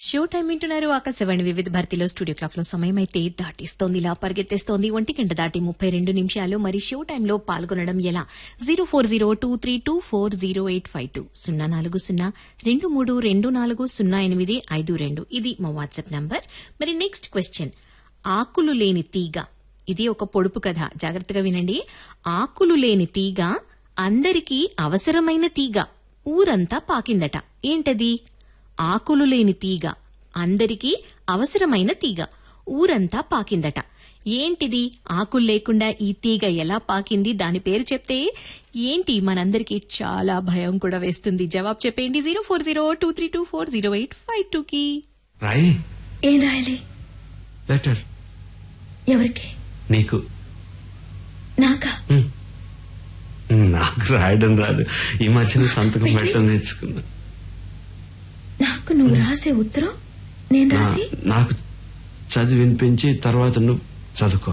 Show time వింటున్నారు ఆకాశవాణి వివిధ భారతిలో స్టూడియో క్లాక్ లో సమయం అయితే దాటిస్తోంది ఇలా పరిగెత్తేస్తోంది ఒంటి గంట దాటి ముప్పై రెండు నిమిషాలు మరి షో టైంలో పాల్గొనడం ఎలా zero four zero two three two four zero eight five two సున్నా నాలుగు సున్నా రెండు మూడు రెండు నాలుగు సున్నా ఎనిమిది ఐదు రెండు ఇది మా వాట్సాప్ నంబర్ మరి నెక్స్ట్ క్వశ్చన్ ఆకులు లేని తీగ ఇది ఒక పొడుపు కథ జాగ్రత్తగా వినండి ఆకులు లేని తీగ అందరికీ అవసరమైన తీగ ఊరంతా పాకిందట ఏంటది ఆకులు లేని తీగ అందరికీ అవసరమైన తీగ ఊరంతా పాకిందట ఏంటిది ఆకులు లేకుండా ఈ తీగ ఎలా పాకింది దాని పేరు చెప్తే ఏంటి మనందరికీ చాలా భయం కూడా వేస్తుంది జవాబు చెప్పేయండి zero four zero two three two four zero eight five two కి రాయి ఏం రాయాలి లెటర్ ఎవరికి నీకు నాకా హ్మ్. నాకు రాయడం రాదు ఈ మధ్యన సంతకం పెట్టడం నేర్చుకున్నా నాకు నువ్వు రాసే ఉత్తరం నేను నా- రాసి నాకు చదివి వినిపించి తర్వాత నువ్వు చదువుకో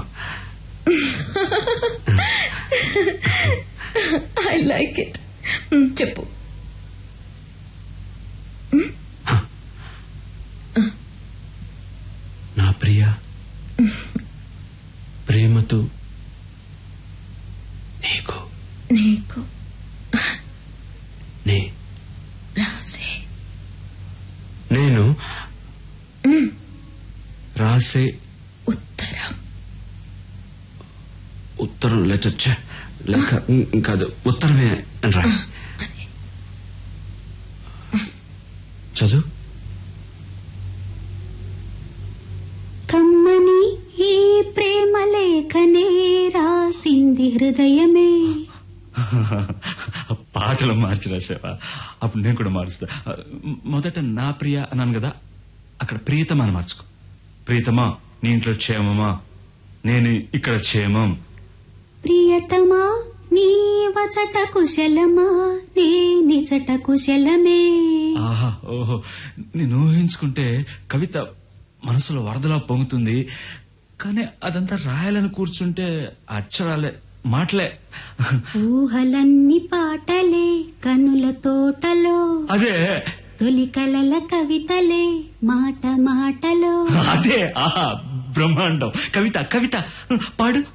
ఐ లైక్ ఇట్ చెప్పు నా ప్రియ ప్రేమతో నీకు నీకు నే రాసే నేను రాసే ఉత్తరం ఉత్తరం లెటర్ ఛే, లేక ఉమ్, కాదు ఉత్తరమే అని రా అదే చదువు కమ్మని ఈ ప్రేమ లేఖనే రాసింది హృదయమే పాటలు మార్చి రాసావా అప్పుడు నేను కూడా మారుస్తా మొదట నా ప్రియ అన్నాను కదా అక్కడ ప్రియతమా అని మార్చుకో ప్రియతమా నీ ఇంట్లో క్షేమమా నేను ఇక్కడ క్షేమం ప్రియతమా నీ వచట కుశలమా నే నిచట కుశలమే ఆహా ఓహో నేను ఊహించుకుంటే కవిత మనసులో వరదలా పొంగుతుంది కానీ అదంతా రాయాలని కూర్చుంటే అక్షరాలే మాటలే ఊహలన్ని పాటలే కనుల తోటలో అదే తొలి కలల కవితలే మాట మాటలో అదే ఆహా బ్రహ్మాండం కవిత కవిత పాడు